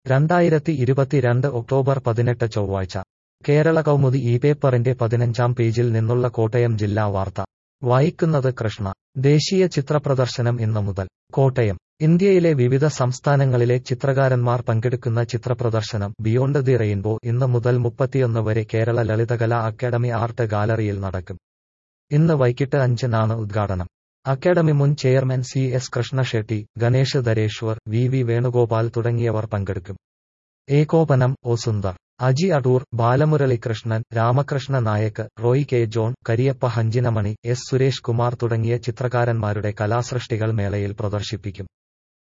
രണ്ടായിരത്തി ഇരുപത്തിരണ്ട് ഒക്ടോബർ പതിനെട്ട് ചൊവ്വാഴ്ച കേരള കൗമുദി ഈ പേപ്പറിന്റെ പതിനഞ്ചാം പേജിൽ നിന്നുള്ള കോട്ടയം ജില്ലാ വാർത്ത വായിക്കുന്നത് കൃഷ്ണ ദേശീയ ചിത്രപ്രദർശനം ഇന്ന് മുതൽ കോട്ടയം ഇന്ത്യയിലെ വിവിധ സംസ്ഥാനങ്ങളിലെ ചിത്രകാരന്മാർ പങ്കെടുക്കുന്ന ചിത്രപ്രദർശനം ബിയോണ്ട് ദി റെയിൻബോ ഇന്ന് മുതൽ മുപ്പത്തിയൊന്ന് വരെ കേരള ലളിതകലാ അക്കാദമി ആർട്ട് ഗാലറിയിൽ നടക്കും ഇന്ന് വൈകിട്ട് അഞ്ചിനാണ് ഉദ്ഘാടനം അക്കാദമി മുൻ chairman C S Krishnashetty Ganesh Dareshwar V V Venugopal തുടങ്ങിയവർ പങ്കെടുക്കും ഏകോപനം O Sundar Aji Adoor Balamuralikrishnan Ramakrishna Nayak Roy K John Kariappa Hanchinamani S Suresh Kumar തുടങ്ങിയ ചിത്രകാരന്മാരുടെ കലാസൃഷ്ടികൾ മേളയിൽ പ്രദർശിപ്പിക്കും